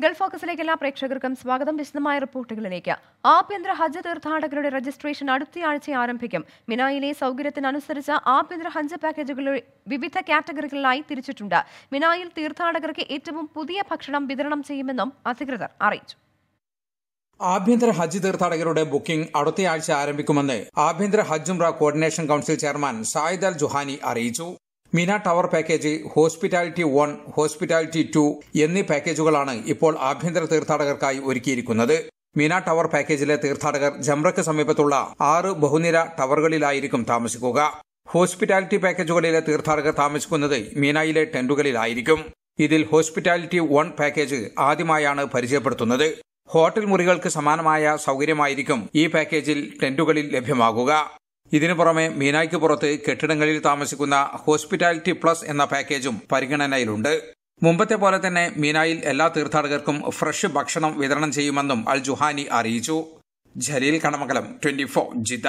Gulf ഫോക്കസിലേക്ക് എല്ലാ പ്രേക്ഷകർക്കും സ്വാഗതം വിശദമായ റിപ്പോർട്ടുകളിലേക്ക് ആഭ്യന്തര ഹജ്ജ് തീർത്ഥാടകരുടെ രജിസ്ട്രേഷൻ അടുത്തയാഴ്ച ആരംഭിക്കും മിനായിലെ സൗകര്യത്തിനനുസരിച്ച് ആഭ്യന്തര ഹജ്ജ് പാക്കേജുകളുടെ വിവിധ കാറ്റഗറികളിലായി തിരിച്ചിട്ടുണ്ട് മിനായിൽ തീർത്ഥാടകർക്ക് ഏറ്റവും പുതിയ ഭക്ഷണം വിതരണം ചെയ്യുമെന്നും അധികൃതർ അറിയിച്ചു ആഭ്യന്തര ഹജ്ജ് തീർത്ഥാടകരുടെ ബുക്കിംഗ് അടുത്തയാഴ്ച ആരംഭിക്കുമെന്ന് ആഭ്യന്തര ഹജ്ജ് ഉംറ coordination council chairman Sayed al Juhani അറിയിച്ചു Mina tower package hospitality one hospitality two എന്നീ പാക്കേജുകളാണ് ഇപ്പോൾ ആഭ്യന്തര തീർത്ഥാടകർക്കായി ഒരുക്കിയിരിക്കുന്നത് മീന ടവർ പാക്കേജിലെ തീർത്ഥാടകർ ജംറയ്ക്ക് സമീപത്തുള്ള ആറ് ബഹുനിര ടവറുകളിലായിരിക്കും താമസിക്കുക ഹോസ്പിറ്റാലിറ്റി പാക്കേജുകളിലെ തീർത്ഥാടകർ താമസിക്കുന്നത് മീനായിലെ ടെന്റുകളിലായിരിക്കും ഇതിൽ ഹോസ്പിറ്റാലിറ്റി വൺ പാക്കേജ് ആദ്യമായാണ് പരിചയപ്പെടുത്തുന്നത് ഹോട്ടൽ മുറികൾക്ക് സമാനമായ സൗകര്യമായിരിക്കും ഈ പാക്കേജിൽ ടെന്റുകളിൽ ലഭ്യമാകുക ഇതിനു പുറമെ മീനായ്ക്ക് പുറത്ത് കെട്ടിടങ്ങളിൽ താമസിക്കുന്ന ഹോസ്പിറ്റാലിറ്റി പ്ലസ് എന്ന പാക്കേജും പരിഗണനയിലുണ്ട് മുമ്പത്തെ പോലെ തന്നെ മീനായിൽ എല്ലാ തീർത്ഥാടകർക്കും ഫ്രഷ് ഭക്ഷണം വിതരണം ചെയ്യുമെന്നും അൽ ജുഹാനി അറിയിച്ചു Jaleel Kanamakalam twenty four Jeddah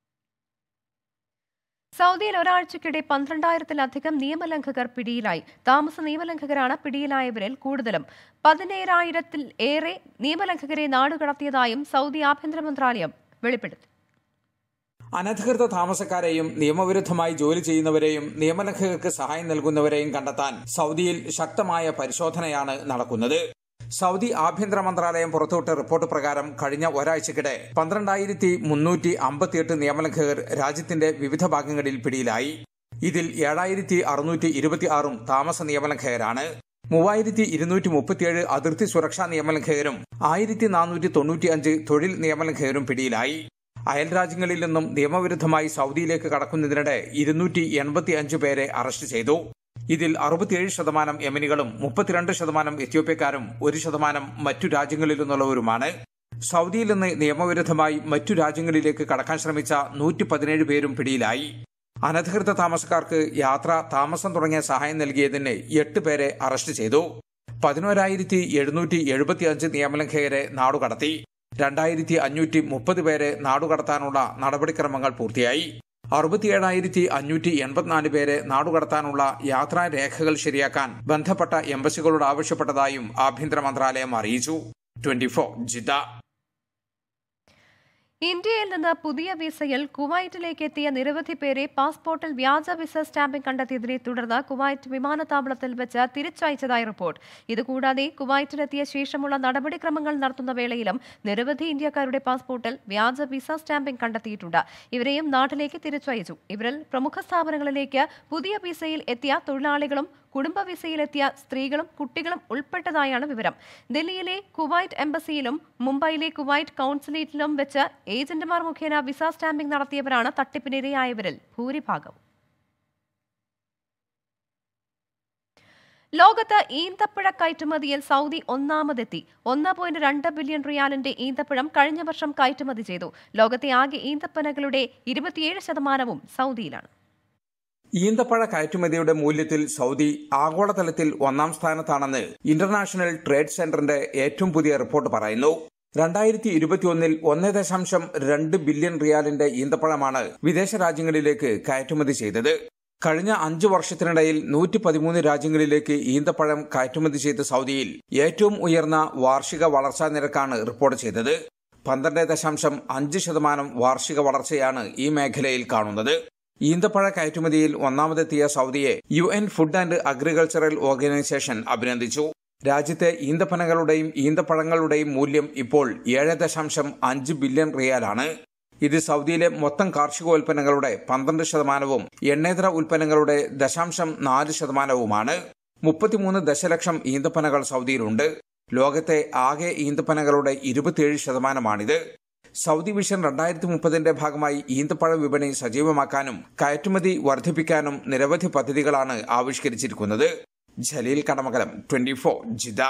സൗദിയിൽ ഒരാഴ്ചക്കിടെ പന്ത്രണ്ടായിരത്തിലധികം നിയമലംഘകർ പിടിയിലായി താമസ നിയമലംഘകരാണ് പിടിയിലായവരിൽ കൂടുതലും പതിനേഴായിരത്തിൽ ഏറെ നിയമലംഘകരെ നാടുകടത്തിയതായും സൗദി ആഭ്യന്തര മന്ത്രാലയം വെളിപ്പെടുത്തി അനധികൃത താമസക്കാരെയും നിയമവിരുദ്ധമായി ജോലി ചെയ്യുന്നവരെയും നിയമലംഘകർക്ക് സഹായം നൽകുന്നവരെയും കണ്ടെത്താൻ സൗദിയിൽ ശക്തമായ പരിശോധനയാണ് നടക്കുന്നത് സൗദി ആഭ്യന്തര മന്ത്രാലയം പുറത്തുവിട്ട റിപ്പോർട്ട് പ്രകാരം കഴിഞ്ഞ ഒരാഴ്ചക്കിടെ പന്ത്രണ്ടായിരത്തി മുന്നൂറ്റി അമ്പത്തിയെട്ട് നിയമലംഘകർ രാജ്യത്തിന്റെ വിവിധ ഭാഗങ്ങളിൽ പിടിയിലായി ഇതിൽ ഏഴായിരത്തി അറുന്നൂറ്റി ഇരുപത്തി ആറും താമസ നിയമലംഘകരാണ് മൂവായിരത്തി ഇരുന്നൂറ്റി മുപ്പത്തിയേഴ് അതിർത്തി സുരക്ഷാ നിയമലംഘകരും ആയിരത്തി നാനൂറ്റി തൊണ്ണൂറ്റിയഞ്ച് തൊഴിൽ നിയമലംഘകരും പിടിയിലായി അയൽ രാജ്യങ്ങളിൽ നിന്നും നിയമവിരുദ്ധമായി സൗദിയിലേക്ക് കടക്കുന്നതിനിടെ ഇരുന്നൂറ്റി എൺപത്തി അഞ്ച് പേരെ അറസ്റ്റ് ചെയ്തു ഇതിൽ അറുപത്തിയേഴ് ശതമാനം യമനികളും മുപ്പത്തിരണ്ട് ശതമാനം എത്യോപ്യക്കാരും ഒരു ശതമാനം മറ്റു രാജ്യങ്ങളിൽ നിന്നുള്ളവരുമാണ് സൗദിയിൽ നിന്ന് നിയമവിരുദ്ധമായി മറ്റു രാജ്യങ്ങളിലേക്ക് കടക്കാൻ ശ്രമിച്ച നൂറ്റി പതിനേഴ് പേരും പിടിയിലായി അനധികൃത താമസക്കാർക്ക് യാത്ര താമസം തുടങ്ങിയ സഹായം നൽകിയതിന് എട്ട് പേരെ അറസ്റ്റ് ചെയ്തു പതിനോരായിരത്തി എഴുന്നൂറ്റി എഴുപത്തിയഞ്ച് നിയമലംഘകരെ നാടുകടത്തി രണ്ടായിരത്തി അഞ്ഞൂറ്റി മുപ്പത് പേരെ നാടുകടത്താനുള്ള നടപടിക്രമങ്ങൾ പൂർത്തിയായി അറുപത്തിയേഴായിരത്തി അഞ്ഞൂറ്റി എൺപത്തിനാല് പേരെ നാടുകടത്താനുള്ള യാത്രാരേഖകൾ ശരിയാക്കാൻ ബന്ധപ്പെട്ട എംബസികളോട് ആവശ്യപ്പെട്ടതായും ആഭ്യന്തര മന്ത്രാലയം അറിയിച്ചു ട്വന്റി ഫോർ ജിദ്ദ ഇന്ത്യയിൽ നിന്ന് പുതിയ വിസയിൽ കുവൈറ്റിലേക്ക് എത്തിയ നിരവധി പേരെ പാസ്പോർട്ടിൽ വ്യാജ വിസ സ്റ്റാമ്പിംഗ് കണ്ടെത്തിയതിനെ തുടർന്ന് കുവൈറ്റ് വിമാനത്താവളത്തിൽ വെച്ച് തിരിച്ചയച്ചതായി റിപ്പോർട്ട് ഇതുകൂടാതെ കുവൈറ്റിലെത്തിയ ശേഷമുള്ള നടപടിക്രമങ്ങൾ നടത്തുന്ന വേളയിലും നിരവധി ഇന്ത്യക്കാരുടെ പാസ്പോർട്ടിൽ വ്യാജ വിസ സ്റ്റാമ്പിംഗ് കണ്ടെത്തിയിട്ടുണ്ട് ഇവരെയും നാട്ടിലേക്ക് തിരിച്ചയച്ചു ഇവരിൽ പ്രമുഖ സ്ഥാപനങ്ങളിലേക്ക് പുതിയ വിസയിൽ എത്തിയ തൊഴിലാളികളും കുടുംബ വിസയിലെത്തിയ സ്ത്രീകളും കുട്ടികളും ഉൾപ്പെട്ടതായാണ് വിവരം ഡൽഹിയിലെ കുവൈറ്റ് എംബസിയിലും മുംബൈയിലെ കുവൈറ്റ് കൌൺസിലേറ്റിലും വെച്ച് ഏജന്റുമാർ മുഖേന വിസ സ്റ്റാമ്പിംഗ് നടത്തിയവരാണ് തട്ടിപ്പിനിരയായവരിൽ ഭൂരിഭാഗവും ലോകത്ത് ഈന്തപ്പഴ കയറ്റുമതിയിൽ സൗദി ഒന്നാമതെത്തി ഒന്ന് പോയിന്റ് രണ്ട് ബില്യൺ റിയാലിന്റെ ഈന്തപ്പഴം കഴിഞ്ഞ വർഷം കയറ്റുമതി ചെയ്തു ലോകത്തെ ആകെ ഈന്തപ്പനകളുടെ ഇരുപത്തിയേഴ് ശതമാനവും സൗദിയിലാണ് ഈന്തപ്പഴ കയറ്റുമതിയുടെ മൂല്യത്തിൽ സൗദി ആഗോളതലത്തിൽ ഒന്നാം സ്ഥാനത്താണെന്ന് ഇന്റർനാഷണൽ ട്രേഡ് സെന്ററിന്റെ ഏറ്റവും പുതിയ റിപ്പോർട്ട് പറയുന്നു രണ്ടായിരത്തി ഇരുപത്തിയൊന്നിൽ ഒന്ന് ദശാംശം രണ്ട് ബില്യൺ റിയാലിന്റെ ഈന്തപ്പഴമാണ് വിദേശ രാജ്യങ്ങളിലേക്ക് കയറ്റുമതി ചെയ്തത് കഴിഞ്ഞ അഞ്ചു വർഷത്തിനിടയിൽ നൂറ്റി പതിമൂന്ന് രാജ്യങ്ങളിലേക്ക് ഈന്തപ്പഴം കയറ്റുമതി ചെയ്ത സൗദിയിൽ ഏറ്റവും ഉയർന്ന വാർഷിക വളർച്ചാ നിരക്കാണ് റിപ്പോർട്ട് ചെയ്തത് പന്ത്രണ്ട് ദശാംശം അഞ്ച് ശതമാനം വാർഷിക വളർച്ചയാണ് ഈ മേഖലയിൽ കാണുന്നത് ഈന്തപ്പഴ കയറ്റുമതിയിൽ ഒന്നാമതെത്തിയ സൗദിയെ U N food and agricultural organisation അഭിനന്ദിച്ചു രാജ്യത്തെ ഈന്തപ്പനകളുടെയും ഈന്തപ്പഴങ്ങളുടെയും മൂല്യം ഇപ്പോൾ ഏഴ് ദശാംശം അഞ്ച് ബില്യൺ റിയാലാണ് ഇത് സൗദിയിലെ മൊത്തം കാർഷികോൽപ്പന്നങ്ങളുടെ പന്ത്രണ്ട് ശതമാനവും എണ്ണേതര ഉൽപ്പന്നങ്ങളുടെ ദശാംശം നാല് ശതമാനവുമാണ് മുപ്പത്തിമൂന്ന് ദശലക്ഷം ഈന്തപ്പനകൾ സൗദിയിലുണ്ട് ലോകത്തെ ആകെ ഈന്തപ്പനകളുടെ ഇരുപത്തിയേഴ് ശതമാനമാണിത് സൗദി വിഷൻ രണ്ടായിരത്തി മുപ്പതിന്റെ ഭാഗമായി ഈന്തപ്പഴ വിപണി സജീവമാക്കാനും കയറ്റുമതി വർദ്ധിപ്പിക്കാനും നിരവധി പദ്ധതികളാണ് ആവിഷ്കരിച്ചിരിക്കുന്നത് Jaleel Kadamakalam twenty four Jeddah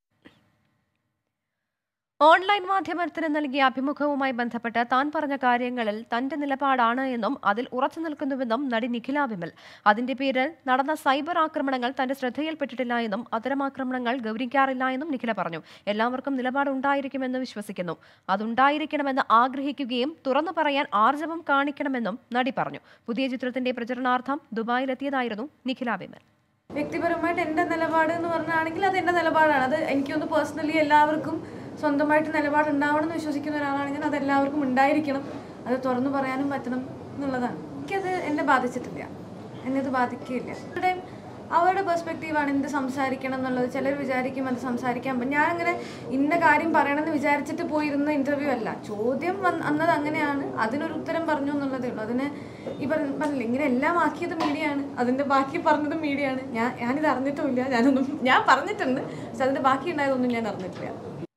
online മാധ്യമത്തിന് നൽകിയ അഭിമുഖവുമായി ബന്ധപ്പെട്ട് താൻ പറഞ്ഞ കാര്യങ്ങളിൽ തന്റെ നിലപാടാണ് എന്നും അതിൽ ഉറച്ചു നിൽക്കുന്നുവെന്നും നടി നിഖില വിമൽ അതിന്റെ പേരിൽ നടന്ന സൈബർ ആക്രമണങ്ങൾ തന്റെ ശ്രദ്ധയിൽപ്പെട്ടിട്ടില്ല എന്നും അത്തരം ആക്രമണങ്ങൾ ഗൗനിക്കാറില്ല എന്നും നിഖില പറഞ്ഞു എല്ലാവർക്കും നിലപാട് ഉണ്ടായിരിക്കുമെന്ന് വിശ്വസിക്കുന്നു അതുണ്ടായിരിക്കണമെന്ന് ആഗ്രഹിക്കുകയും തുറന്നു പറയാൻ ആർജവം കാണിക്കണമെന്നും നടി പറഞ്ഞു പുതിയ ചിത്രത്തിന്റെ പ്രചരണാർത്ഥം ദുബായിലെത്തിയതായിരുന്നു നിഖില വിമൽ വ്യക്തിപരമായിട്ട് എൻ്റെ നിലപാട് എന്ന് പറഞ്ഞാണെങ്കിൽ അത് എൻ്റെ നിലപാടാണ് അത് എനിക്കൊന്ന് പേഴ്സണലി എല്ലാവർക്കും സ്വന്തമായിട്ട് നിലപാട് ഉണ്ടാവണം എന്ന് വിശ്വസിക്കുന്ന ഒരാളാണെങ്കിൽ അത് എല്ലാവർക്കും ഉണ്ടായിരിക്കണം അത് തുറന്നു പറയാനും പറ്റണം എന്നുള്ളതാണ് എനിക്കത് എന്നെ ബാധിച്ചിട്ടില്ല എന്നെ അത് ബാധിക്കില്ല അവരുടെയും അവരുടെ പെർസ്പെക്റ്റീവാണ് എന്ത് സംസാരിക്കണം എന്നുള്ളത് ചിലർ വിചാരിക്കും അത് സംസാരിക്കാൻ പറ്റും ഞാൻ അങ്ങനെ ഇന്ന കാര്യം പറയണമെന്ന് വിചാരിച്ചിട്ട് പോയിരുന്ന ഇന്റർവ്യൂ അല്ല ചോദ്യം വന്ന് അന്നത് അങ്ങനെയാണ് അതിനൊരു ഉത്തരം പറഞ്ഞു എന്നുള്ളതേ ഉള്ളൂ അതിന് ഈ പറഞ്ഞ പറഞ്ഞില്ല ഇങ്ങനെ എല്ലാം ആക്കിയത് മീഡിയയാണ് അതിന്റെ ബാക്കി പറഞ്ഞത് മീഡിയയാണ് ഞാൻ ഞാനിത് അറിഞ്ഞിട്ടുമില്ല ഞാനൊന്നും ഞാൻ പറഞ്ഞിട്ടുണ്ട് പക്ഷെ അതിന്റെ ബാക്കി ഉണ്ടായതൊന്നും ഞാൻ അറിഞ്ഞിട്ടില്ല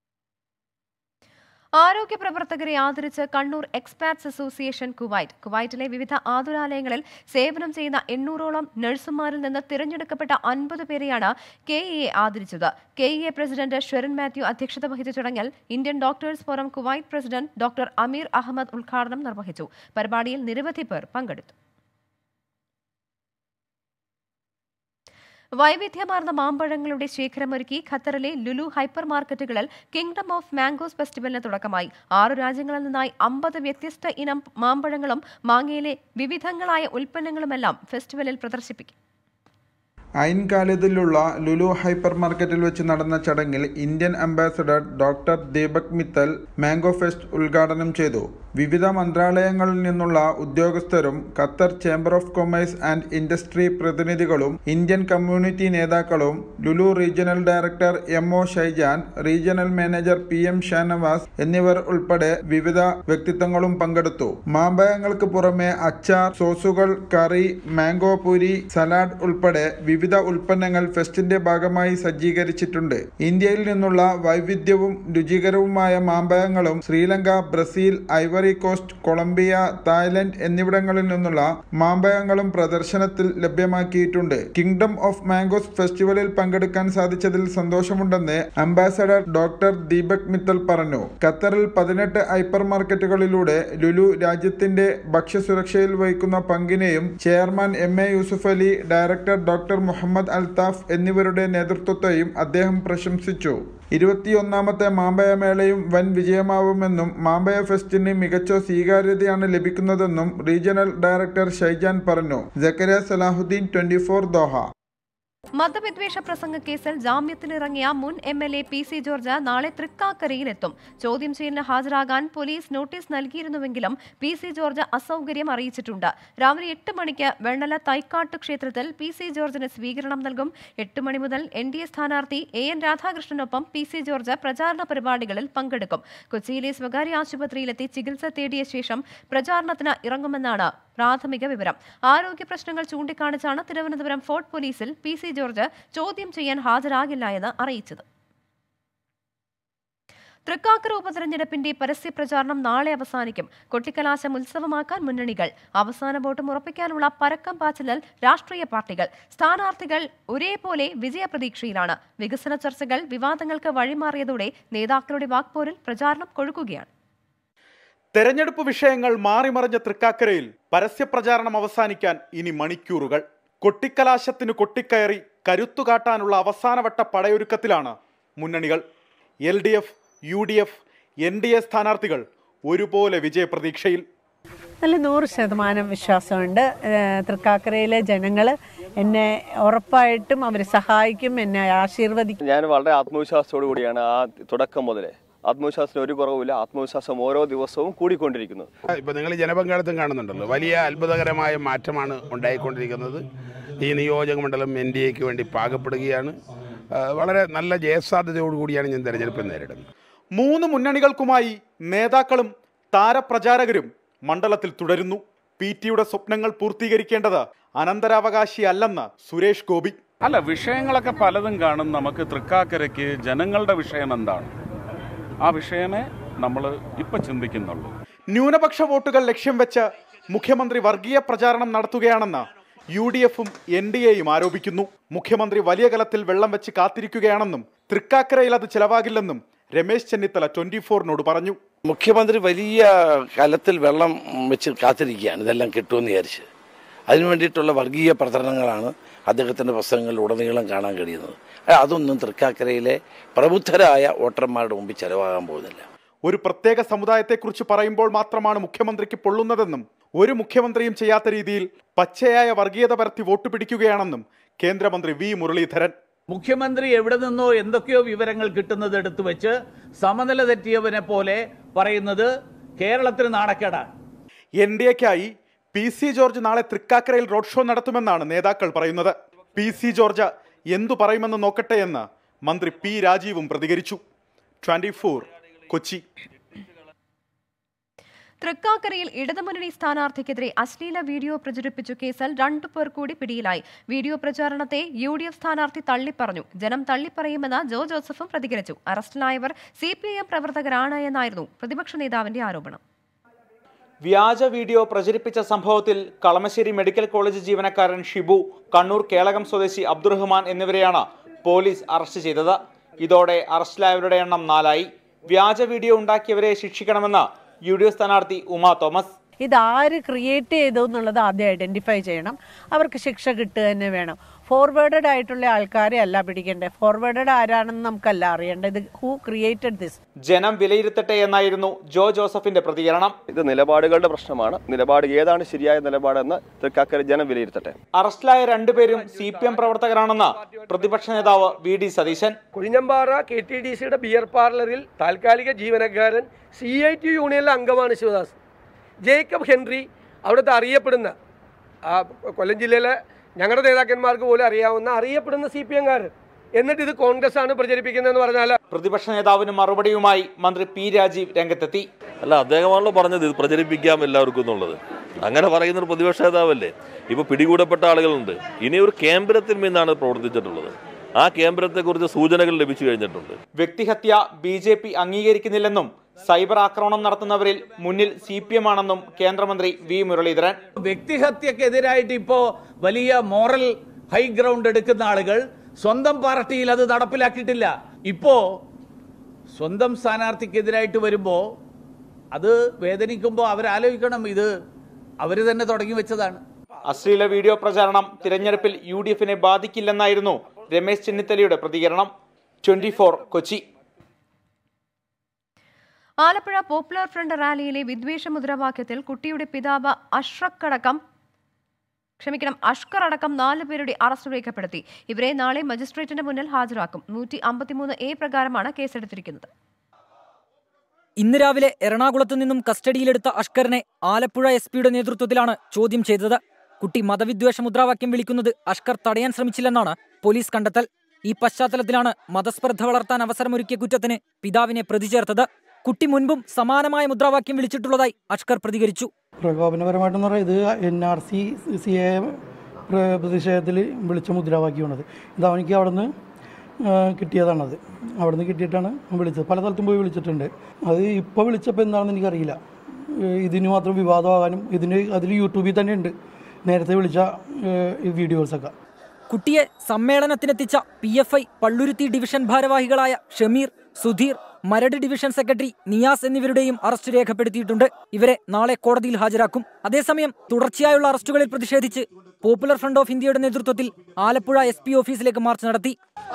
ആരോഗ്യ പ്രവർത്തകരെ ആദരിച്ച് കണ്ണൂർ എക്സ്പാറ്റ്സ് അസോസിയേഷൻ കുവൈറ്റ് കുവൈറ്റിലെ വിവിധ ആതുരാലയങ്ങളിൽ സേവനം ചെയ്യുന്ന എണ്ണൂറോളം നഴ്സുമാരിൽ നിന്ന് തിരഞ്ഞെടുക്കപ്പെട്ട അൻപത് പേരെയാണ് കെ ഇ എ ആദരിച്ചത് K E A president Sherin Mathew അധ്യക്ഷത വഹിച്ച ചടങ്ങിൽ Indian doctors forum Kuwait president doctor Ameer Ahmed ഉദ്ഘാടനം നിർവഹിച്ചു പരിപാടിയിൽ നിരവധി പേർ പങ്കെടുത്തു വൈവിധ്യമാർന്ന മാമ്പഴങ്ങളുടെ ശേഖരമൊരുക്കി ഖത്തറിലെ ലുലു ഹൈപ്പർ മാർക്കറ്റുകളിൽ കിങ്ഡം ഓഫ് മാംഗോസ് ഫെസ്റ്റിവലിന് തുടക്കമായി ആറു രാജ്യങ്ങളിൽ നിന്നായി അമ്പത് വ്യത്യസ്ത ഇനം മാമ്പഴങ്ങളും മാങ്ങയിലെ വിവിധങ്ങളായ ഉൽപ്പന്നങ്ങളുമെല്ലാം ഫെസ്റ്റിവലിൽ പ്രദർശിപ്പിക്കും ഐൻ ഖാലിദിലുള്ള ലുലു ഹൈപ്പർ മാർക്കറ്റിൽ വെച്ച് നടന്ന ചടങ്ങിൽ Indian ambassador doctor Deepak Mittal mango fest ഉദ്ഘാടനം ചെയ്തു വിവിധ മന്ത്രാലയങ്ങളിൽ നിന്നുള്ള ഉദ്യോഗസ്ഥരും Qatar chamber of commerce and industry പ്രതിനിധികളും ഇന്ത്യൻ കമ്മ്യൂണിറ്റി നേതാക്കളും Lulu regional director M O Shaijan regional manager P M Shanavas എന്നിവർ ഉൾപ്പെടെ വിവിധ വ്യക്തിത്വങ്ങളും പങ്കെടുത്തു മാമ്പഴങ്ങൾക്ക് പുറമെ അച്ചാർ സോസുകൾ കറി മാംഗോ പൂരി സലാഡ് ഉൾപ്പെടെ വിവിധ ഉൽപ്പന്നങ്ങൾ ഫെസ്റ്റിന്റെ ഭാഗമായി സജ്ജീകരിച്ചിട്ടുണ്ട് ഇന്ത്യയിൽ നിന്നുള്ള വൈവിധ്യവും രുചികരവുമായ മാമ്പഴങ്ങളും Sri Lanka Brazil Ivory Coast Colombia Thailand എന്നിവിടങ്ങളിൽ നിന്നുള്ള മാമ്പഴങ്ങളും പ്രദർശനത്തിൽ ലഭ്യമാക്കിയിട്ടുണ്ട് കിങ്ഡം ഓഫ് മാംഗോസ് ഫെസ്റ്റിവലിൽ പങ്കെടുക്കാൻ സാധിച്ചതിൽ സന്തോഷമുണ്ടെന്ന് അംബാസഡർ ഡോക്ടർ ദീപക് മിത്തൽ പറഞ്ഞു ഖത്തറിൽ പതിനെട്ട് ഹൈപ്പർ മാർക്കറ്റുകളിലൂടെ ലുലു രാജ്യത്തിന്റെ ഭക്ഷ്യസുരക്ഷയിൽ വഹിക്കുന്ന പങ്കിനെയും chairman M A Yusuf Ali director doctor Muhammad Althaf എന്നിവരുടെ നേതൃത്വത്തെയും അദ്ദേഹം പ്രശംസിച്ചു ഇരുപത്തിയൊന്നാമത്തെ മാമ്പഴമേളയും വൻ വിജയമാവുമെന്നും മാമ്പഴ ഫെസ്റ്റിന് മികച്ച സ്വീകാര്യതയാണ് ലഭിക്കുന്നതെന്നും റീജിയണൽ ഡയറക്ടർ ഷൈജാൻ പറഞ്ഞു ജക്കരിയ സലാഹുദ്ദീൻ ട്വന്റി ദോഹ മതവിദ്വേഷ പ്രസംഗ കേസിൽ ജാമ്യത്തിലിറങ്ങിയ മുൻ M L A P C George നാളെ തൃക്കാക്കരയിലെത്തും ചോദ്യം ചെയ്യലിന് ഹാജരാകാൻ പോലീസ് നോട്ടീസ് നൽകിയിരുന്നുവെങ്കിലും പി സി ജോർജ് അസൗകര്യം അറിയിച്ചിട്ടുണ്ട് രാവിലെ എട്ട് മണിക്ക് വെണ്ണല തൈക്കാട്ട് ക്ഷേത്രത്തിൽ പി സി ജോർജിന് സ്വീകരണം നൽകും എട്ട് മണി മുതൽ എൻ ഡി എ സ്ഥാനാർത്ഥി എ എൻ രാധാകൃഷ്ണനൊപ്പം പി സി ജോർജ് പ്രചാരണ പരിപാടികളിൽ പങ്കെടുക്കും കൊച്ചിയിലെ സ്വകാര്യ ആശുപത്രിയിലെത്തി ചികിത്സ തേടിയ ശേഷം പ്രചാരണത്തിന് ഇറങ്ങുമെന്നാണ് പ്രാഥമിക വിവരം ആരോഗ്യ പ്രശ്നങ്ങൾ ചൂണ്ടിക്കാണിച്ചാണ് തിരുവനന്തപുരം ഫോർട്ട് പോലീസിൽ പി സി ജോർജ് ചോദ്യം ചെയ്യാൻ ഹാജരാകില്ല എന്ന് അറിയിച്ചത് തൃക്കാക്കര ഉപതെരഞ്ഞെടുപ്പിന്റെ പരസ്യപ്രചാരണം നാളെ അവസാനിക്കും കൊട്ടിക്കലാശം ഉത്സവമാക്കാൻ മുന്നണികൾ അവസാന വോട്ടും ഉറപ്പിക്കാനുള്ള പരക്കം പാച്ചിലിൽ രാഷ്ട്രീയ പാർട്ടികൾ സ്ഥാനാർത്ഥികൾ ഒരേപോലെ വിജയപ്രതീക്ഷയിലാണ് വികസന ചർച്ചകൾ വിവാദങ്ങൾക്ക് വഴിമാറിയതോടെ നേതാക്കളുടെ വാക്പോരിൽ പ്രചാരണം കൊഴുക്കുകയാണ് തെരഞ്ഞെടുപ്പ് വിഷയങ്ങൾ മാറിമറിഞ്ഞ തൃക്കാക്കരയിൽ പരസ്യപ്രചാരണം അവസാനിക്കാൻ ഇനി മണിക്കൂറുകൾ കൊട്ടിക്കലാശത്തിന് കൊട്ടിക്കയറി കരുത്തുകാട്ടാനുള്ള അവസാനവട്ട പടയൊരുക്കത്തിലാണ് മുന്നണികൾ L D F U D F N D A സ്ഥാനാർത്ഥികൾ ഒരുപോലെ വിജയപ്രതീക്ഷയിൽ നല്ല നൂറ് ശതമാനം വിശ്വാസമുണ്ട് ഏഹ് തൃക്കാക്കരയിലെ ജനങ്ങൾ എന്നെ ഉറപ്പായിട്ടും അവർ സഹായിക്കും എന്നെ ആശീർവദിക്കും ഞാൻ വളരെ ആത്മവിശ്വാസത്തോടു കൂടിയാണ് ആ തുടക്കം മുതലേ ആത്മവിശ്വാസത്തിന് ഒരു കുറവുമില്ല ആത്മവിശ്വാസം ഓരോ ദിവസവും കൂടിക്കൊണ്ടിരിക്കുന്നു ഇപ്പൊ നിങ്ങൾ ജനപങ്കാളിത്തം കാണുന്നുണ്ടല്ലോ വലിയ അത്ഭുതകരമായ മാറ്റമാണ് ഉണ്ടായിക്കൊണ്ടിരിക്കുന്നത് ഈ നിയോജക മണ്ഡലം എൻ ഡി എക്ക് വേണ്ടി പാകപ്പെടുകയാണ് ആ, വളരെ നല്ല ജയസാധ്യതയോടുകൂടിയാണ് ഞാൻ തെരഞ്ഞെടുപ്പ് നേരിടുന്നത് മൂന്ന് മുന്നണികൾക്കുമായി നേതാക്കളും താരപ്രചാരകരും മണ്ഡലത്തിൽ തുടരുന്നു പി ടിയുടെ സ്വപ്നങ്ങൾ പൂർത്തീകരിക്കേണ്ടത് അനന്തരാവകാശിയല്ലെന്ന് സുരേഷ് ഗോപി അല്ല വിഷയങ്ങളൊക്കെ പലതും കാണും നമുക്ക് തൃക്കാക്കരയ്ക്ക് ജനങ്ങളുടെ വിഷയം എന്താണ് ആ വിഷയമേ നമ്മൾ ഇപ്പൊ ചിന്തിക്കുന്നുള്ളൂ ന്യൂനപക്ഷ വോട്ടുകൾ ലക്ഷ്യം വെച്ച് മുഖ്യമന്ത്രി വർഗീയ പ്രചാരണം നടത്തുകയാണെന്ന് യു ഡി എഫും എൻ ഡി എയും ആരോപിക്കുന്നു മുഖ്യമന്ത്രി വലിയ കലത്തിൽ വെള്ളം വെച്ച് കാത്തിരിക്കുകയാണെന്നും തൃക്കാക്കരയിൽ അത് ചിലവാകില്ലെന്നും രമേശ് ചെന്നിത്തല ട്വന്റി ഫോറിനോട് പറഞ്ഞു മുഖ്യമന്ത്രി വലിയ കലത്തിൽ വെള്ളം വെച്ച് കാത്തിരിക്കുകയാണ് ഇതെല്ലാം കിട്ടുമെന്ന് വിചാരിച്ച് അതിനു വേണ്ടിയിട്ടുള്ള വർഗീയ പ്രചരണങ്ങളാണ് അദ്ദേഹത്തിൻ്റെ പുസ്തകങ്ങളിൽ ഉടനീളം കാണാൻ കഴിയുന്നത് അഹ് അതൊന്നും തൃക്കാക്കരയിലെ പ്രബുദ്ധരായ വോട്ടർമാരുടെ മുമ്പിൽ ചെലവാകാൻ പോകുന്നില്ല ഒരു പ്രത്യേക സമുദായത്തെക്കുറിച്ച് പറയുമ്പോൾ മാത്രമാണ് മുഖ്യമന്ത്രിക്ക് പൊള്ളുന്നതെന്നും ഒരു മുഖ്യമന്ത്രിയും ചെയ്യാത്ത രീതിയിൽ പച്ചയായ വർഗീയത പരത്തി വോട്ട് പിടിക്കുകയാണെന്നും കേന്ദ്രമന്ത്രി വി മുരളീധരൻ മുഖ്യമന്ത്രി എവിടെ നിന്നോ എന്തൊക്കെയോ വിവരങ്ങൾ കിട്ടുന്നത് എടുത്തു വെച്ച് സമനില തെറ്റിയവനെ പോലെ പറയുന്നത് കേരളത്തിന് നാണക്കേടാണ് എൻ ഡി എക്കായി പി സി ജോർജ് നാളെ തൃക്കാക്കരയിൽ റോഡ് ഷോ നടത്തുമെന്നാണ് നേതാക്കൾ പറയുന്നത് പി സി ജോർജ് എന്തു പറയുമെന്ന് നോക്കട്ടെ എന്ന് മന്ത്രി പി രാജീവും പ്രതികരിച്ചു ട്വന്റി കൊച്ചി തൃക്കാക്കരയിൽ ഇടതുമുന്നണി സ്ഥാനാർത്ഥിക്കെതിരെ അശ്ലീല വീഡിയോ പ്രചരിപ്പിച്ചു കേസിൽ രണ്ടു പേർ കൂടി പിടിയിലായി വീഡിയോ പ്രചാരണത്തെ യു ഡി എഫ് സ്ഥാനാർത്ഥി തള്ളിപ്പറഞ്ഞു ജനം തള്ളിപ്പറയുമെന്ന് ജോ ജോസഫും പ്രതികരിച്ചു അറസ്റ്റിലായവർ സി പി ഐ എം പ്രവർത്തകരാണ് എന്നായിരുന്നു പ്രതിപക്ഷ നേതാവിന്റെ ആരോപണം വ്യാജ വീഡിയോ പ്രചരിപ്പിച്ച സംഭവത്തിൽ കളമശ്ശേരി മെഡിക്കൽ കോളേജ് ജീവനക്കാരൻ ഷിബു കണ്ണൂർ കേളകം സ്വദേശി അബ്ദുറഹ്മാൻ എന്നിവരെയാണ് പോലീസ് അറസ്റ്റ് ചെയ്തത് ഇതോടെ അറസ്റ്റിലായവരുടെ എണ്ണം നാലായി വ്യാജ വീഡിയോ ഉണ്ടാക്കിയവരെ ശിക്ഷിക്കണമെന്ന് യു ഡി എഫ് സ്ഥാനാർത്ഥി ഉമ തോമസ് ഇത് ആര് ക്രിയേറ്റ് ചെയ്തു എന്നുള്ളത് ആദ്യം ഐഡന്റിഫൈ ചെയ്യണം അവർക്ക് ശിക്ഷ കിട്ടുക തന്നെ വേണം ഫോർവേഡഡ് ആയിട്ടുള്ള ആൾക്കാരെ അല്ല പിടിക്കേണ്ടത് ഫോർവേഡഡ് ആരാണെന്ന് നമുക്കല്ല അറിയേണ്ടത് ഇത് ഹൂ ക്രിയേറ്റഡ് ദിസ് ജനം വിലയിരുത്തട്ടെ എന്നായിരുന്നു ജോ ജോസഫിന്റെ പ്രതികരണം ഇത് നിലപാടുകളുടെ പ്രശ്നമാണ് നിലപാട് ഏതാണ് ശരിയായ നിലപാടെന്ന് തൃക്കാക്കര ജനം വിലയിരുത്തട്ടെ അറസ്റ്റിലായ രണ്ടുപേരും സി പി എം പ്രവർത്തകരാണെന്ന് പ്രതിപക്ഷ നേതാവ് V D Satheesan Kuzhinjambara K T D സിയുടെ ബിയർ പാർലറിൽ താൽക്കാലിക ജീവനക്കാരൻ സി ഐ ടി യൂണിയനിലെ അംഗമാണ് ശിവദാസ് ജേക്കബ് ഹെൻറി അവിടുത്തെ അറിയപ്പെടുന്ന ആ കൊല്ലം ജില്ലയിലെ ഞങ്ങളുടെ നേതാക്കന്മാർക്ക് പോലും അറിയാവുന്ന അറിയപ്പെടുന്ന സി പി എംകാരൻ എന്നിട്ട് ഇത് കോൺഗ്രസ് ആണ് പ്രചരിപ്പിക്കുന്നതെന്ന് പറഞ്ഞാൽ പ്രതിപക്ഷ നേതാവിന് മറുപടിയുമായി മന്ത്രി പി രാജീവ് രംഗത്തെത്തി അല്ല അദ്ദേഹമാണല്ലോ പറഞ്ഞത് ഇത് പ്രചരിപ്പിക്കാം എല്ലാവർക്കും എന്നുള്ളത് അങ്ങനെ പറയുന്ന ഒരു പ്രതിപക്ഷ നേതാവല്ലേ ഇപ്പൊ പിടികൂടപ്പെട്ട ആളുകളുണ്ട് ഇനി ഒരു കേന്ദ്രത്തിൽ നിന്നാണ് പ്രവർത്തിച്ചിട്ടുള്ളത് ആ കേന്ദ്രത്തെക്കുറിച്ച് സൂചനകൾ ലഭിച്ചു കഴിഞ്ഞിട്ടുണ്ട് വ്യക്തിഹത്യ ബി ജെ പി അംഗീകരിക്കുന്നില്ലെന്നും സൈബർ ആക്രമണം നടത്തുന്നവരിൽ മുന്നിൽ സി പി എം ആണെന്നും കേന്ദ്രമന്ത്രി വി മുരളീധരൻ വ്യക്തിഹത്യക്കെതിരായിട്ട് ഇപ്പോ വലിയ മോറൽ ഹൈ ഗ്രൗണ്ട് എടുക്കുന്ന ആളുകൾ സ്വന്തം പാർട്ടിയിൽ അത് നടപ്പിലാക്കിയിട്ടില്ല ഇപ്പോ സ്വന്തം സ്ഥാനാർത്ഥിക്കെതിരായിട്ട് വരുമ്പോ അത് വേദനിക്കുമ്പോൾ അവരാലോചിക്കണം ഇത് അവര് തന്നെ തുടങ്ങി വെച്ചതാണ് അശ്ലീല വീഡിയോ പ്രചാരണം തിരഞ്ഞെടുപ്പിൽ യു ഡി എഫിനെ ബാധിക്കില്ലെന്നായിരുന്നു രമേശ് ചെന്നിത്തലയുടെ പ്രതികരണം twenty Kochi Alappuzha popular front റാലിയിലെ വിദ്വേഷ മുദ്രാവാക്യത്തിൽ കുട്ടിയുടെ പിതാവ് അഷ്റഖ് അടക്കം ക്ഷമിക്കണം അഷ്കർ അടക്കം നാല് പേരുടെ അറസ്റ്റ് രേഖപ്പെടുത്തി ഇവരെ നാളെ മജിസ്ട്രേറ്റിന്റെ മുന്നിൽ ഹാജരാക്കും നൂറ്റി അമ്പത്തിമൂന്ന് എ പ്രകാരമാണ് കേസെടുത്തിരിക്കുന്നത് ഇന്ന് രാവിലെ എറണാകുളത്തു നിന്നും കസ്റ്റഡിയിലെടുത്ത അഷ്കറിനെ ആലപ്പുഴ എസ് പിയുടെ നേതൃത്വത്തിലാണ് ചോദ്യം ചെയ്തത് കുട്ടി മതവിദ്വേഷ മുദ്രാവാക്യം വിളിക്കുന്നത് അഷ്കർ തടയാൻ ശ്രമിച്ചില്ലെന്നാണ് പോലീസ് കണ്ടെത്തൽ ഈ പശ്ചാത്തലത്തിലാണ് മതസ്പർദ്ധ വളർത്താൻ അവസരമൊരുക്കിയ കുറ്റത്തിന് പിതാവിനെ പ്രതി ചേർത്തത് കുട്ടി മുൻപും സമാനമായ മുദ്രാവാക്യം വിളിച്ചിട്ടുള്ളതായി അഷ്കർ പ്രതികരിച്ചു പ്രകോപനപരമായിട്ടെന്ന് പറഞ്ഞാൽ ഇത് N R C C A പ്രതിഷേധത്തിൽ വിളിച്ച മുദ്രാവാക്യമാണത് ഇത് അവനിക്ക് അവിടെ നിന്ന് കിട്ടിയതാണത് അവിടെ നിന്ന് കിട്ടിയിട്ടാണ് വിളിച്ചത് പല സ്ഥലത്തും പോയി വിളിച്ചിട്ടുണ്ട് അത് ഇപ്പോൾ വിളിച്ചപ്പോൾ എന്താണെന്ന് എനിക്കറിയില്ല ഇതിന് മാത്രം വിവാദമാകാനും ഇതിന് അതിൽ യൂട്യൂബിൽ തന്നെ ഉണ്ട് നേരത്തെ വിളിച്ച വീഡിയോസൊക്കെ കുട്ടിയെ സമ്മേളനത്തിനെത്തിച്ച P F I Palluruthy division ഭാരവാഹികളായ ഷമീർ സുധീർ മരട് ഡിവിഷൻ സെക്രട്ടറി നിയാസ് എന്നിവരുടെയും അറസ്റ്റ് രേഖപ്പെടുത്തിയിട്ടുണ്ട് ഇവരെ നാളെ കോടതിയിൽ ഹാജരാക്കും അതേസമയം തുടർച്ചയായുള്ള അറസ്റ്റുകളിൽ പ്രതിഷേധിച്ച് പോപ്പുലർ ഫ്രണ്ട് ഓഫ് ഇന്ത്യയുടെ നേതൃത്വത്തിൽ ആലപ്പുഴ എസ് പി ഓഫീസിലേക്ക് മാർച്ച് നടത്തി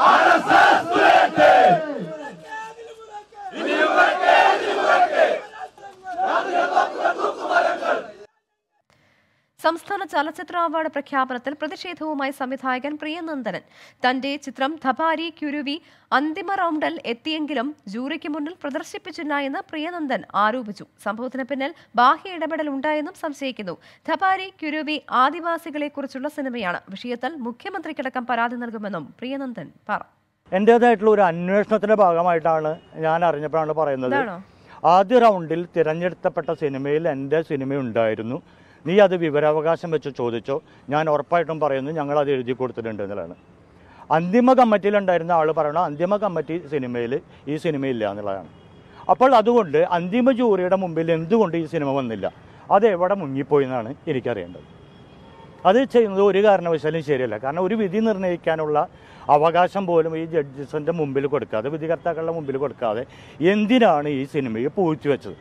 സംസ്ഥാന ചലച്ചിത്ര അവാർഡ് പ്രഖ്യാപനത്തിൽ പ്രതിഷേധവുമായി സംവിധായകൻ പ്രിയനന്ദനൻ തന്റെ ചിത്രം ധപാരി കുരുവി അന്തിമ റൗണ്ടിൽ എത്തിയെങ്കിലും ജൂറിക്ക് മുന്നിൽ പ്രദർശിപ്പിച്ചില്ല എന്ന് പ്രിയനന്ദൻ ആരോപിച്ചു സംഭവത്തിന് പിന്നിൽ ബാഹ്യ ഇടപെടൽ ഉണ്ടായെന്നും സംശയിക്കുന്നു ധപാരി കുരുവി ആദിവാസികളെക്കുറിച്ചുള്ള സിനിമയാണ് വിഷയത്തിൽ മുഖ്യമന്ത്രിക്കടക്കം പരാതി നൽകുമെന്നും പ്രിയനന്ദൻ പറഞ്ഞു എൻ്റേതായിട്ടുള്ള ഒരു അന്വേഷണത്തിന്റെ ഭാഗമായിട്ടാണ് ഞാൻ അറിഞ്ഞപ്പോഴാണ് പറയുന്നത് ഇതാണോ? ആദ്യ റൗണ്ടിൽ തിരഞ്ഞെടുക്കപ്പെട്ട സിനിമയിൽ എൻ്റെ സിനിമ ഉണ്ടായിരുന്നു നീ അത് വിവരാവകാശം വെച്ച് ചോദിച്ചോ ഞാൻ ഉറപ്പായിട്ടും പറയുന്നു ഞങ്ങൾ അത് എഴുതി കൊടുത്തിട്ടുണ്ട് എന്നുള്ളതാണ് അന്തിമ കമ്മിറ്റിയിലുണ്ടായിരുന്ന ആൾ പറയണ അന്തിമ കമ്മിറ്റി സിനിമയിൽ ഈ സിനിമയില്ല എന്നുള്ളതാണ് അപ്പോൾ അതുകൊണ്ട് അന്തിമ ജൂറിയുടെ മുമ്പിൽ എന്തുകൊണ്ട് ഈ സിനിമ വന്നില്ല അത് എവിടെ മുങ്ങിപ്പോയി എന്നാണ് എനിക്കറിയേണ്ടത് അത് ചെയ്യുന്നത് ഒരു കാരണവശാലും ശരിയല്ല കാരണം ഒരു വിധി നിർണ്ണയിക്കാനുള്ള അവകാശം പോലും ഈ ജഡ്ജസിൻ്റെ മുമ്പിൽ കൊടുക്കാതെ വിധികർത്താക്കളുടെ മുമ്പിൽ കൊടുക്കാതെ എന്തിനാണ് ഈ സിനിമയെ പൂഴ്ത്തി വെച്ചത്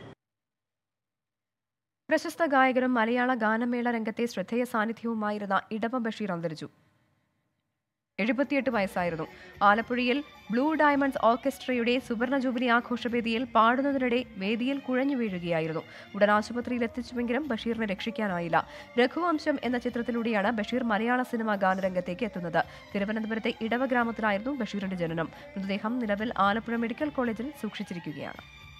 പ്രശസ്ത ഗായകനും മലയാള ഗാനമേള രംഗത്തെ ശ്രദ്ധേയ സാന്നിധ്യവുമായിരുന്ന ഇടവ ബഷീർ അന്തരിച്ചു എഴുപത്തിയെട്ട് വയസ്സായിരുന്നു ആലപ്പുഴയിൽ ബ്ലൂ ഡയമണ്ട്സ് ഓർക്കസ്ട്രയുടെ സുവർണ ജൂബിലി ആഘോഷവേദിയിൽ പാടുന്നതിനിടെ വേദിയിൽ കുഴഞ്ഞു വീഴുകയായിരുന്നു ഉടൻ ആശുപത്രിയിൽ എത്തിച്ചുവെങ്കിലും ബഷീറിനെ രക്ഷിക്കാനായില്ല രഘുവംശം എന്ന ചിത്രത്തിലൂടെയാണ് ബഷീർ മലയാള സിനിമ ഗാനരംഗത്തേക്ക് എത്തുന്നത് തിരുവനന്തപുരത്തെ ഇടവ ഗ്രാമത്തിലായിരുന്നു ബഷീറിന്റെ ജനനം മൃതദേഹം നിലവിൽ ആലപ്പുഴ മെഡിക്കൽ കോളേജിൽ സൂക്ഷിച്ചിരിക്കുകയാണ്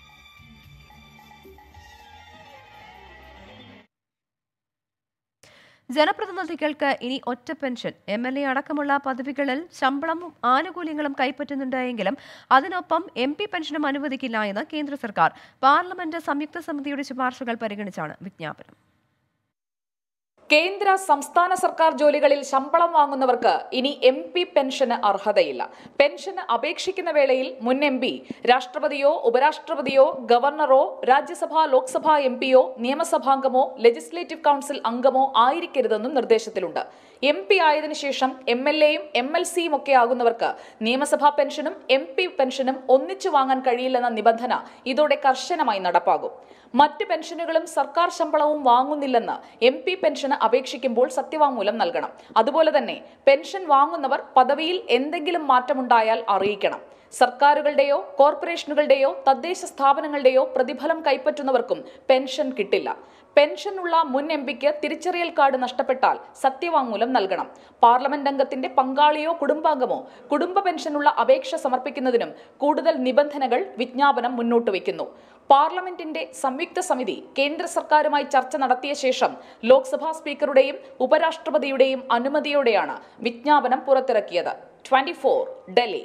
ജനപ്രതിനിധികൾക്ക് ഇനി ഒറ്റ പെൻഷൻ എം എൽ എ അടക്കമുള്ള പദവികളിൽ ശമ്പളവും ആനുകൂല്യങ്ങളും കൈപ്പറ്റുന്നുണ്ട് എങ്കിലും അതിനൊപ്പം എം പി പെൻഷനും അനുവദിക്കില്ല എന്ന് കേന്ദ്ര സർക്കാർ പാർലമെന്റ് സംയുക്ത സമിതിയുടെ ശുപാർശകൾ പരിഗണിച്ചാണ് വിജ്ഞാപനം കേന്ദ്ര സംസ്ഥാന സർക്കാർ ജോലികളിൽ ശമ്പളം വാങ്ങുന്നവർക്ക് ഇനി എം പി പെൻഷന് അർഹതയില്ല പെൻഷന് അപേക്ഷിക്കുന്ന വേളയിൽ മുൻ എം പി രാഷ്ട്രപതിയോ ഉപരാഷ്ട്രപതിയോ ഗവർണറോ രാജ്യസഭാ ലോക്സഭാ എം പിയോ നിയമസഭാംഗമോ ലെജിസ്ലേറ്റീവ് കൌൺസിൽ അംഗമോ ആയിരിക്കരുതെന്നും നിർദ്ദേശത്തിലുണ്ട് എം പി ആയതിനു ശേഷം എം എൽ എയും എം എൽ സിയും ഒക്കെ ആകുന്നവർക്ക് നിയമസഭാ പെൻഷനും എം പി പെൻഷനും ഒന്നിച്ചു വാങ്ങാൻ കഴിയില്ലെന്ന നിബന്ധന ഇതോടെ കർശനമായി നടപ്പാകും മറ്റ് പെൻഷനുകളും സർക്കാർ ശമ്പളവും വാങ്ങുന്നില്ലെന്ന് എം പി പെൻഷന് അപേക്ഷിക്കുമ്പോൾ സത്യവാങ്മൂലം നൽകണം അതുപോലെ തന്നെ പെൻഷൻ വാങ്ങുന്നവർ പദവിയിൽ എന്തെങ്കിലും മാറ്റമുണ്ടായാൽ അറിയിക്കണം സർക്കാരുകളുടെയോ കോർപ്പറേഷനുകളുടെയോ തദ്ദേശ സ്ഥാപനങ്ങളുടെയോ പ്രതിഫലം കൈപ്പറ്റുന്നവർക്കും പെൻഷൻ കിട്ടില്ല പെൻഷനുള്ള മുൻ എം പിക്ക് തിരിച്ചറിയൽ കാർഡ് നഷ്ടപ്പെട്ടാൽ സത്യവാങ്മൂലം നൽകണം പാർലമെന്റ് അംഗത്തിന്റെ പങ്കാളിയോ കുടുംബാംഗമോ കുടുംബ പെൻഷനുള്ള അപേക്ഷ സമർപ്പിക്കുന്നതിനും കൂടുതൽ നിബന്ധനകൾ വിജ്ഞാപനം മുന്നോട്ട് വയ്ക്കുന്നു പാർലമെന്റിന്റെ സംയുക്ത സമിതി കേന്ദ്ര സർക്കാരുമായി ചർച്ച നടത്തിയ ശേഷം ലോക്സഭാ സ്പീക്കറുടെയും ഉപരാഷ്ട്രപതിയുടെയും അനുമതിയോടെയാണ് വിജ്ഞാപനം പുറത്തിറക്കിയത് ട്വന്റി ഡൽഹി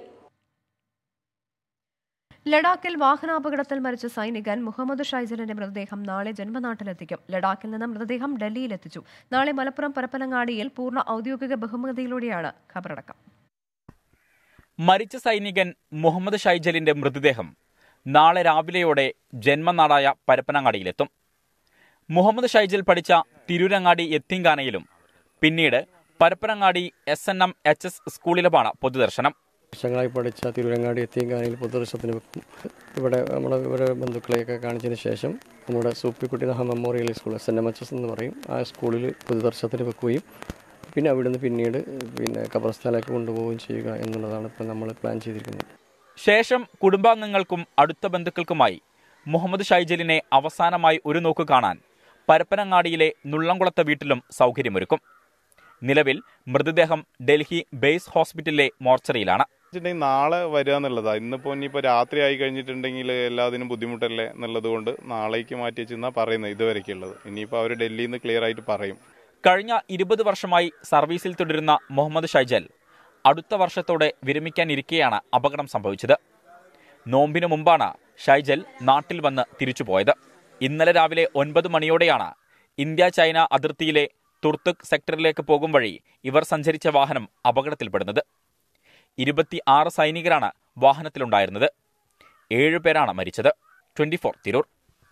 ലഡാക്കിൽ വാഹനാപകടത്തിൽ മരിച്ച സൈനികൻ മുഹമ്മദ് ഷൈജലിന്റെ മൃതദേഹം നാളെ ജന്മനാട്ടിലെത്തിക്കും ലഡാക്കിൽ നിന്ന് മൃതദേഹം ഡൽഹിയിലെത്തിച്ചു നാളെ മലപ്പുറം പരപ്പനങ്ങാടിയിൽ പൂർണ്ണ ഔദ്യോഗിക ബഹുമതിയിലൂടെയാണ് ഖബറടക്കം മരിച്ച സൈനികൻ മുഹമ്മദ് ഷൈജലിന്റെ മൃതദേഹം നാളെ രാവിലെയോടെ ജന്മനാടായ പരപ്പനങ്ങാടിയിലെത്തും മുഹമ്മദ് ഷൈജൽ പഠിച്ച തിരൂരങ്ങാടി എത്തിങ്കാനയിലും പിന്നീട് Parappanangadi S N M H S സ്കൂളിലുമാണ് പൊതുദർശനം വർഷങ്ങളായി പഠിച്ച തിരുവരങ്ങാടി എത്തിയങ്കാനയിൽ പൊതുദർശനത്തിന് വെക്കും ഇവിടെ നമ്മുടെ ഇവരെ ബന്ധുക്കളെയൊക്കെ കാണിച്ചതിന് ശേഷം നമ്മുടെ Soopikutty Naha memorial school S N M H S എന്ന് പറയും ആ സ്കൂളിൽ പൊതുദർശനത്തിന് വെക്കുകയും പിന്നെ അവിടുന്ന് പിന്നീട് പിന്നെ ഖബർസ്ഥാനിലേക്ക് കൊണ്ടുപോവുകയും ചെയ്യുക എന്നുള്ളതാണ് ഇപ്പോൾ നമ്മൾ പ്ലാൻ ചെയ്തിരിക്കുന്നത് ശേഷം കുടുംബാംഗങ്ങൾക്കും അടുത്ത ബന്ധുക്കൾക്കുമായി മുഹമ്മദ് ഷൈജലിനെ അവസാനമായി ഒരു നോക്ക് കാണാൻ പരപ്പനങ്ങാടിയിലെ നുള്ളംകുളത്തെ വീട്ടിലും സൗകര്യമൊരുക്കും നിലവിൽ മൃതദേഹം ഡൽഹി ബേസ് ഹോസ്പിറ്റലിലെ മോർച്ചറിയിലാണ് വെച്ചിട്ടുണ്ടെങ്കിൽ നാളെ വരിക എന്നുള്ളതാ ഇന്നിപ്പോ ഇനിയിപ്പോ രാത്രി ആയി കഴിഞ്ഞിട്ടുണ്ടെങ്കിൽ എല്ലാത്തിനും ബുദ്ധിമുട്ടല്ലേ എന്നുള്ളത് കൊണ്ട് നാളേക്ക് മാറ്റി വെച്ചെന്നാ പറയുന്നത് ഇതുവരെയ്ക്കുള്ളത് ഇനിയിപ്പോ അവർ ഡൽഹിയിൽ നിന്ന് ക്ലിയർ ആയിട്ട് പറയും കഴിഞ്ഞ ഇരുപത് വർഷമായി സർവീസിൽ തുടരുന്ന മുഹമ്മദ് ഷൈജൽ അടുത്ത വർഷത്തോടെ വിരമിക്കാനിരിക്കെയാണ് അപകടം സംഭവിച്ചത് നോമ്പിനു മുമ്പാണ് ഷൈജൽ നാട്ടിൽ വന്ന് തിരിച്ചുപോയത് ഇന്നലെ രാവിലെ ഒൻപത് മണിയോടെയാണ് ഇന്ത്യ ചൈന അതിർത്തിയിലെ തുർത്തുക് സെക്ടറിലേക്ക് പോകും വഴി ഇവർ സഞ്ചരിച്ച വാഹനം അപകടത്തിൽപ്പെടുന്നത് ഇരുപത്തി ആറ് സൈനികരാണ് വാഹനത്തിലുണ്ടായിരുന്നത് ഏഴുപേരാണ് മരിച്ചത് ട്വന്റി ഫോർ തിരൂർ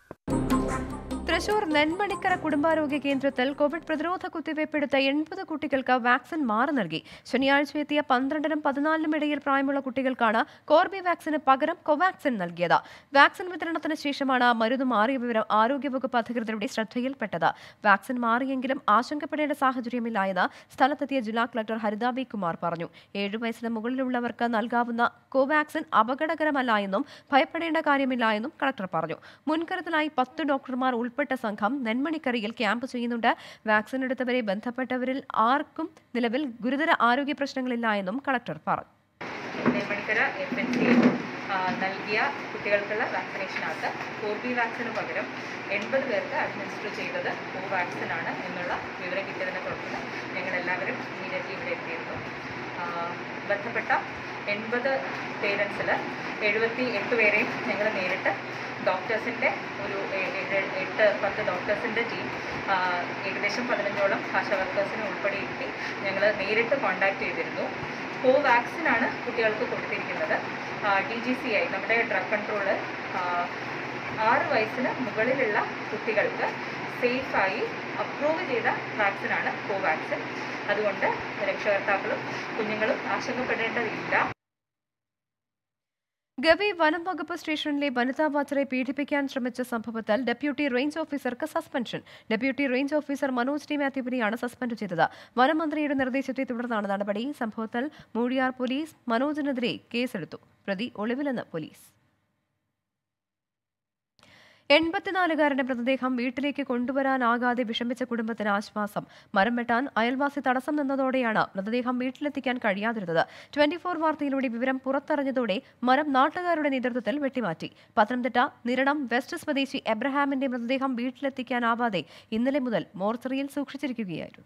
തൃശൂർ നെന്മണിക്കര കുടുംബാരോഗ്യ കേന്ദ്രത്തിൽ കോവിഡ് പ്രതിരോധ കുത്തിവയ്പ്പെടുത്ത എൺപത് കുട്ടികൾക്ക് വാക്സിൻ മാറി നൽകി ശനിയാഴ്ച എത്തിയ പന്ത്രണ്ടിനും പതിനാലിനും ഇടയിൽ പ്രായമുള്ള കുട്ടികൾക്കാണ് കോർബിവാക്സിന് പകരം കൊവാക്സിൻ നൽകിയത് വാക്സിൻ വിതരണത്തിന് ശേഷമാണ് മരുന്ന് മാറിയ വിവരം ആരോഗ്യവകുപ്പ് അധികൃതരുടെ ശ്രദ്ധയിൽപ്പെട്ടത് വാക്സിൻ മാറിയെങ്കിലും ആശങ്കപ്പെടേണ്ട സാഹചര്യമില്ല എന്ന് സ്ഥലത്തെത്തിയ ജില്ലാ കളക്ടർ ഹരിത ബി കുമാർ പറഞ്ഞു ഏഴു വയസ്സിന് മുകളിലുള്ളവർക്ക് നൽകാവുന്ന കോവാക്സിൻ അപകടകരമല്ല എന്നും ഭയപ്പെടേണ്ട കാര്യമില്ല എന്നും കളക്ടർ പറഞ്ഞു മുൻകരുതലായി പത്ത് ഡോക്ടർമാർ ഉൾപ്പെട്ട സംഘം നെന്മണിക്കരയിൽ ക്യാമ്പ് ചെയ്യുന്നുണ്ട് വാക്സിൻ എടുത്തവരെ ബന്ധപ്പെട്ടവരിൽ ആർക്കും നിലവിൽ ഗുരുതര ആരോഗ്യ പ്രശ്നങ്ങളില്ല എന്നും കളക്ടർ പറഞ്ഞു നെന്മണിക്കര എഫ് എൻ സി നൽകിയ കുട്ടികൾക്കുള്ള വാക്സിനേഷനകത്ത് കോവി വാക്സിന് പകരം എൺപത് പേർക്ക് അഡ്മിനിസ്റ്റർ ചെയ്തത് കോവാക്സിൻ ആണ് എന്നുള്ള വിവരം കിട്ടിയതിനെ തുടർന്ന് ഞങ്ങളെല്ലാവരും ഇമീഡിയറ്റ്ലി ഇവിടെ എത്തിയിരുന്നു ആ, ബന്ധപ്പെട്ട എൺപത് പേരൻസിൽ എഴുപത്തി എട്ട് പേരെയും ഞങ്ങൾ നേരിട്ട് ഡോക്ടേഴ്സിൻ്റെ ഒരു ഏ- ഏഴ് എട്ട് പത്ത് ഡോക്ടേഴ്സിൻ്റെ ടീം ഏകദേശം പതിനഞ്ചോളം ആശാ വർക്കേഴ്സിനെ ഉൾപ്പെടെ ഇരുത്തി ഞങ്ങൾ നേരിട്ട് കോൺടാക്ട് ചെയ്തിരുന്നു കോവാക്സിനാണ് കുട്ടികൾക്ക് കൊടുത്തിരിക്കുന്നത് ഡി ജി സി ഐ നമ്മുടെ ഡ്രഗ് കൺട്രോള് ആറ് വയസ്സിന് മുകളിലുള്ള കുട്ടികൾക്ക് സേഫായി അപ്രൂവ് ചെയ്ത വാക്സിനാണ് കോവാക്സിൻ അതുകൊണ്ട് രക്ഷകർത്താക്കളും കുഞ്ഞുങ്ങളും ആശങ്കപ്പെടേണ്ടതില്ല ഗവി വനം വകുപ്പ് സ്റ്റേഷനിലെ വനിതാ വാച്ചറെ പീഡിപ്പിക്കാൻ ശ്രമിച്ച സംഭവത്തിൽ ഡെപ്യൂട്ടി റേഞ്ച് ഓഫീസർക്ക് suspension deputy range officer Manoj T മാത്യുവിനെയാണ് സസ്പെൻഡ് ചെയ്തത് വനമന്ത്രിയുടെ നിർദ്ദേശത്തെ തുടർന്നാണ് നടപടി സംഭവത്തിൽ മൂഴിയാർ പോലീസ് മനോജിനെതിരെ കേസെടുത്തു പ്രതി ഒളിവിലെന്ന് പോലീസ് എൺപത്തിനാലുകാരന്റെ മൃതദേഹം വീട്ടിലേക്ക് കൊണ്ടുവരാനാകാതെ വിഷമിച്ച കുടുംബത്തിന് ആശ്വാസം മരം വെട്ടാൻ അയൽവാസി തടസ്സം നിന്നതോടെയാണ് മൃതദേഹം വീട്ടിലെത്തിക്കാൻ കഴിയാതിരുന്നത് ട്വന്റി ഫോർ വാർത്തയിലൂടെ വിവരം പുറത്തറിഞ്ഞതോടെ മരം നാട്ടുകാരുടെ നേതൃത്വത്തിൽ വെട്ടിമാറ്റി പത്തനംതിട്ട നിരണം വെസ്റ്റ് സ്വദേശി എബ്രഹാമിന്റെ മൃതദേഹം വീട്ടിലെത്തിക്കാനാവാതെ ഇന്നലെ മുതൽ മോർച്ചറിയിൽ സൂക്ഷിച്ചിരിക്കുകയായിരുന്നു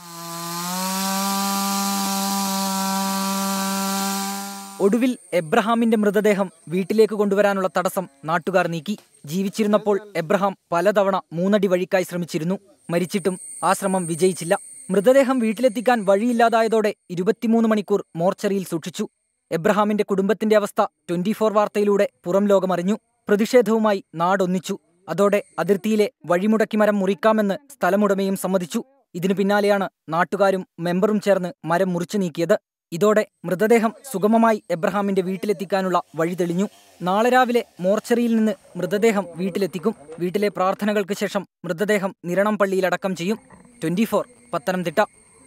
ഒടുവിൽ എബ്രഹാമിന്റെ മൃതദേഹം വീട്ടിലേക്ക് കൊണ്ടുവരാനുള്ള തടസ്സം നാട്ടുകാർ നീക്കി ജീവിച്ചിരുന്നപ്പോൾ എബ്രഹാം പലതവണ മൂന്നടി വഴിക്കായി ശ്രമിച്ചിരുന്നു മരിച്ചിട്ടും ആ ശ്രമം വിജയിച്ചില്ല മൃതദേഹം വീട്ടിലെത്തിക്കാൻ വഴിയില്ലാതായതോടെ ഇരുപത്തിമൂന്ന് മണിക്കൂർ മോർച്ചറിയിൽ സൂക്ഷിച്ചു എബ്രഹാമിന്റെ കുടുംബത്തിന്റെ അവസ്ഥ ട്വന്റി ഫോർ വാർത്തയിലൂടെ പുറം ലോകമറിഞ്ഞു പ്രതിഷേധവുമായി നാടൊന്നിച്ചു അതോടെ അതിർത്തിയിലെ വഴിമുടക്കി മരം മുറിക്കാമെന്ന് സ്ഥലമുടമയും സമ്മതിച്ചു ഇതിനു പിന്നാലെയാണ് നാട്ടുകാരും മെമ്പറും ചേർന്ന് മരം മുറിച്ചു നീക്കിയത് ഇതോടെ മൃതദേഹം സുഗമമായി എബ്രഹാമിന്റെ വീട്ടിലെത്തിക്കാനുള്ള വഴി തെളിഞ്ഞു നാളെ രാവിലെ മോർച്ചറിയിൽ നിന്ന് മൃതദേഹം വീട്ടിലെത്തിക്കും വീട്ടിലെ പ്രാർത്ഥനകൾക്ക് ശേഷം മൃതദേഹം നിരണം പള്ളിയിലടക്കം ചെയ്യും ട്വന്റി ഫോർ പത്തനംതിട്ട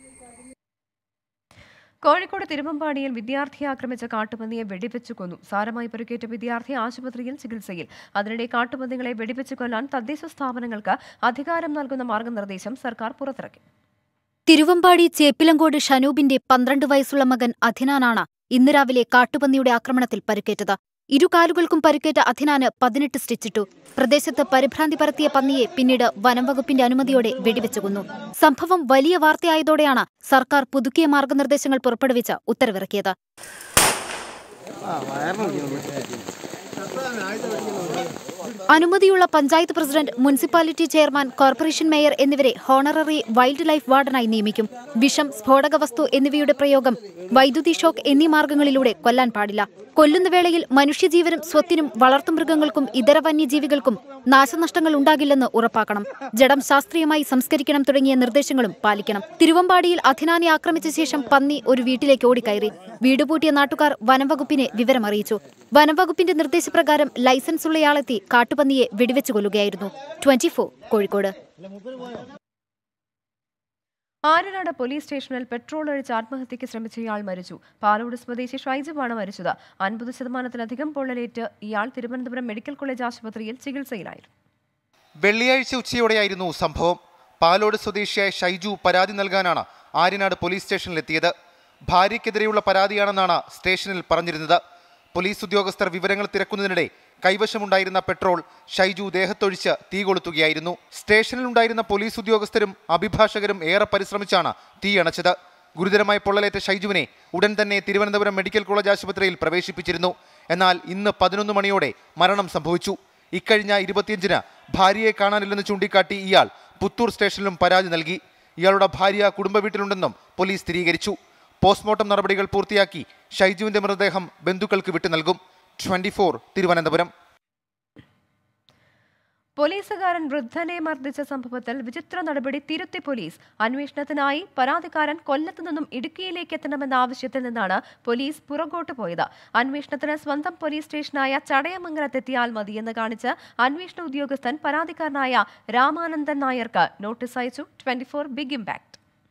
കോഴിക്കോട് തിരുവമ്പാടിയിൽ വിദ്യാർത്ഥിയെ ആക്രമിച്ച കാട്ടുപന്നിയെ വെടിവെച്ചു കൊന്നു സാരമായി പരിക്കേറ്റ വിദ്യാർത്ഥി ആശുപത്രിയിൽ ചികിത്സയിൽ അതിനിടെ കാട്ടുപന്നികളെ വെടിവെച്ചു കൊല്ലാൻ തദ്ദേശ സ്ഥാപനങ്ങൾക്ക് അധികാരം നൽകുന്ന മാർഗനിർദ്ദേശം സർക്കാർ പുറത്തിറക്കി തിരുവമ്പാടി ചേപ്പിലങ്കോട് ഷനൂബിന്റെ പന്ത്രണ്ട് വയസ്സുള്ള മകൻ അധിനാനാണ് ഇന്ന് രാവിലെ കാട്ടുപന്നിയുടെ ആക്രമണത്തിൽ പരിക്കേറ്റത് ഇരു കാലുകൾക്കും പരിക്കേറ്റ അധിനാന് പതിനെട്ട് സ്റ്റിച്ചിട്ടു പ്രദേശത്ത് പരിഭ്രാന്തി പരത്തിയ പന്നിയെ പിന്നീട് വനം വകുപ്പിന്റെ അനുമതിയോടെ വെടിവെച്ചു കൊന്നു സംഭവം വലിയ വാർത്തയായതോടെയാണ് സർക്കാർ പുതുക്കിയ മാർഗനിർദ്ദേശങ്ങൾ പുറപ്പെടുവിച്ച് ഉത്തരവിറക്കിയത് അനുമതിയുള്ള panchayat president municipality chairman corporation mayor എന്നിവരെ ഹോണററി വൈൽഡ് ലൈഫ് വാർഡനായി നിയമിക്കും വിഷം സ്ഫോടക വസ്തു എന്നിവയുടെ പ്രയോഗം വൈദ്യുതി ഷോക്ക് എന്നീ മാർഗങ്ങളിലൂടെ കൊല്ലാൻ പാടില്ല കൊല്ലുന്ന വേളയിൽ മനുഷ്യജീവനും സ്വത്തിനും വളർത്തുമൃഗങ്ങൾക്കും ഇതര വന്യജീവികൾക്കും നാശനഷ്ടങ്ങൾ ഉണ്ടാകില്ലെന്ന് ഉറപ്പാക്കണം ജഡം ശാസ്ത്രീയമായി സംസ്കരിക്കണം തുടങ്ങിയ നിർദ്ദേശങ്ങളും പാലിക്കണം തിരുവമ്പാടിയിൽ അധിനാനെ ആക്രമിച്ച ശേഷം പന്നി ഒരു വീട്ടിലേക്ക് ഓടിക്കയറി വീട് പൂട്ടിയ നാട്ടുകാർ വനംവകുപ്പിനെ വിവരമറിയിച്ചു വനംവകുപ്പിന്റെ നിർദ്ദേശപ്രകാരം ലൈസൻസ് ഉള്ളയാളെത്തി കാട്ടുപന്നിയെ വെടിവെച്ചു കൊല്ലുകയായിരുന്നു ട്വന്റി കോഴിക്കോട് ആര്യനാട് പോലീസ് സ്റ്റേഷനിൽ പെട്രോൾ ഒഴിച്ച് ആത്മഹത്യയ്ക്ക് ശ്രമിച്ചയാൾ മരിച്ചു പാലോട് സ്വദേശി ഷൈജുവാണ് മരിച്ചത് അൻപത് ശതമാനത്തിലധികം പൊള്ളലേറ്റ് ഇയാൾ തിരുവനന്തപുരം മെഡിക്കൽ കോളേജ് ആശുപത്രിയിൽ ചികിത്സയിലായിരുന്നു വെള്ളിയാഴ്ച ഉച്ചയോടെയായിരുന്നു സംഭവം പാലോട് സ്വദേശിയായ ഷൈജു പരാതി നൽകാനാണ് ആര്യനാട് പോലീസ് സ്റ്റേഷനിലെത്തിയത് ഭാര്യയ്ക്കെതിരെയുള്ള പരാതിയാണെന്നാണ് സ്റ്റേഷനിൽ പറഞ്ഞിരുന്നത് പോലീസ് ഉദ്യോഗസ്ഥർ വിവരങ്ങൾ തിരക്കുന്നതിനിടെ കൈവശമുണ്ടായിരുന്ന പെട്രോൾ ഷൈജു ദേഹത്തൊഴിച്ച് തീ കൊളുത്തുകയായിരുന്നു സ്റ്റേഷനിലുണ്ടായിരുന്ന പോലീസ് ഉദ്യോഗസ്ഥരും അഭിഭാഷകരും ഏറെ പരിശ്രമിച്ചാണ് തീയണച്ചത് ഗുരുതരമായ പൊള്ളലേറ്റ ഷൈജുവിനെ ഉടൻ തന്നെ തിരുവനന്തപുരം മെഡിക്കൽ കോളേജ് ആശുപത്രിയിൽ പ്രവേശിപ്പിച്ചിരുന്നു എന്നാൽ ഇന്ന് പതിനൊന്ന് മണിയോടെ മരണം സംഭവിച്ചു ഇക്കഴിഞ്ഞ ഇരുപത്തിയഞ്ചിന് ഭാര്യയെ കാണാനില്ലെന്ന് ചൂണ്ടിക്കാട്ടി ഇയാൾ പുത്തൂർ സ്റ്റേഷനിലും പരാതി നൽകി ഇയാളുടെ ഭാര്യ കുടുംബ വീട്ടിലുണ്ടെന്നും പോലീസ് സ്ഥിരീകരിച്ചു പോസ്റ്റ്മോർട്ടം നടപടികൾ പൂർത്തിയാക്കി ഷൈജുവിന്റെ മൃതദേഹം ബന്ധുക്കൾക്ക് വിട്ടു നൽകും ട്വന്റി തിരുവനന്തപുരം പോലീസുകാരൻ വൃദ്ധനെ മർദ്ദിച്ച സംഭവത്തിൽ വിചിത്ര നടപടി തിരുത്തി പോലീസ് അന്വേഷണത്തിനായി പരാതിക്കാരൻ കൊല്ലത്തു നിന്നും ഇടുക്കിയിലേക്ക് എത്തണമെന്ന ആവശ്യത്തിൽ നിന്നാണ് പോലീസ് പുറകോട്ട് പോയത് അന്വേഷണത്തിന് സ്വന്തം പോലീസ് സ്റ്റേഷനായ ചടയമംഗലത്തെത്തിയാൽ മതിയെന്ന് കാണിച്ച് അന്വേഷണ ഉദ്യോഗസ്ഥൻ പരാതിക്കാരനായ രാമാനന്ദൻ നായർക്ക് നോട്ടീസ് അയച്ചു ട്വന്റി ബിഗ് ഇമ്പാക്ട്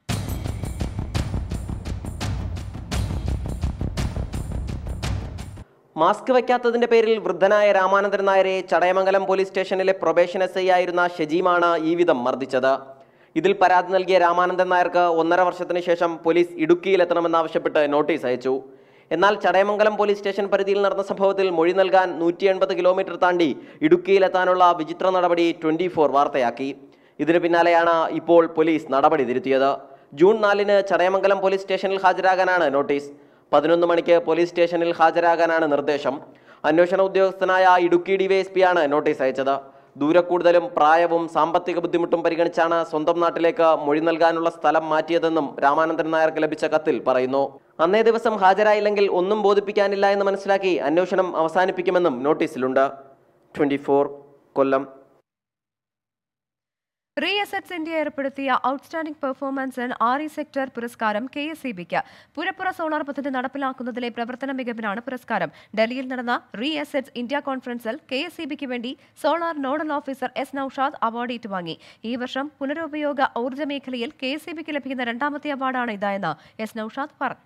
മാസ്ക് വയ്ക്കാത്തതിന്റെ പേരിൽ വൃദ്ധനായ രാമാനന്ദൻ നായരെ ചടയമംഗലം പോലീസ് സ്റ്റേഷനിലെ പ്രൊബേഷൻ എസ് ഐ ആയിരുന്ന ഷജീമാണ് ഈ വിധം മർദ്ദിച്ചത് ഇതിൽ പരാതി നൽകിയ രാമാനന്ദൻ നായർക്ക് ഒന്നര വർഷത്തിന് ശേഷം പോലീസ് ഇടുക്കിയിലെത്തണമെന്നാവശ്യപ്പെട്ട് നോട്ടീസ് അയച്ചു എന്നാൽ ചടയമംഗലം പോലീസ് സ്റ്റേഷൻ പരിധിയിൽ നടന്ന സംഭവത്തിൽ മൊഴി നൽകാൻ നൂറ്റി എൺപത് കിലോമീറ്റർ താണ്ടി ഇടുക്കിയിലെത്താനുള്ള വിചിത്ര നടപടി ട്വന്റി ഫോർ വാർത്തയാക്കി ഇതിനു പിന്നാലെയാണ് ഇപ്പോൾ പോലീസ് നടപടി തിരുത്തിയത് ജൂൺ നാലിന് ചടയമംഗലം പോലീസ് സ്റ്റേഷനിൽ ഹാജരാകാനാണ് നോട്ടീസ് പതിനൊന്ന് മണിക്ക് പോലീസ് സ്റ്റേഷനിൽ ഹാജരാകാനാണ് നിർദ്ദേശം അന്വേഷണ ഉദ്യോഗസ്ഥനായ ഇടുക്കി ഡിവൈഎസ്പിയാണ് നോട്ടീസ് അയച്ചത് ദൂരക്കൂടുതലും പ്രായവും സാമ്പത്തിക ബുദ്ധിമുട്ടും പരിഗണിച്ചാണ് സ്വന്തം നാട്ടിലേക്ക് മൊഴി നൽകാനുള്ള സ്ഥലം മാറ്റിയതെന്നും രാമാനന്ദൻ നായർക്ക് ലഭിച്ച കത്തിൽ പറയുന്നു അന്നേ ദിവസം ഹാജരായില്ലെങ്കിൽ ഒന്നും ബോധിപ്പിക്കാനില്ല എന്ന് മനസ്സിലാക്കി അന്വേഷണം അവസാനിപ്പിക്കുമെന്നും നോട്ടീസിലുണ്ട് twenty Kollam re assets India ഏർപ്പെടുത്തിയ outstanding performance in R E sector പുരസ്കാരം കെ എസ് ഇ ബിക്ക് പുരപ്പുറ സോളാർ പദ്ധതി നടപ്പിലാക്കുന്നതിലെ പ്രവർത്തന മികവിനാണ് പുരസ്കാരം ഡൽഹിയിൽ നടന്ന റീ അസറ്റ്സ് ഇന്ത്യ കോൺഫറൻസിൽ കെ എസ് ഇ ബിക്ക് വേണ്ടി solar nodal officer S Naushad award ഏറ്റുവാങ്ങി ഈ വർഷം പുനരുപയോഗ ഊർജ്ജ മേഖലയിൽ കെ എസ് ഇ ബിക്ക് ലഭിക്കുന്ന രണ്ടാമത്തെ അവാർഡാണ് ഇതായെന്ന് എസ് നൌഷാദ് പറഞ്ഞു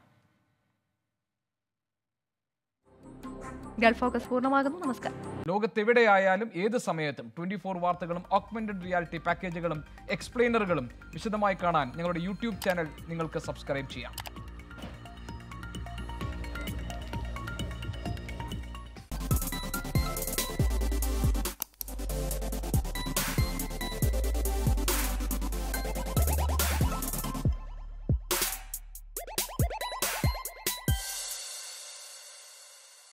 ഗൾഫ് ഫോക്കസ് പൂർണ്ണമാകുന്നു നമസ്കാരം ലോകത്തെവിടെയായാലും ഏത് സമയത്തും ട്വന്റി ഫോർ വാർത്തകളും ഓഗ്മെന്റഡ് റിയാലിറ്റി പാക്കേജുകളും എക്സ്പ്ലെയിനറുകളും വിശദമായി കാണാൻ ഞങ്ങളുടെ യൂട്യൂബ് ചാനൽ നിങ്ങൾക്ക് സബ്സ്ക്രൈബ് ചെയ്യാം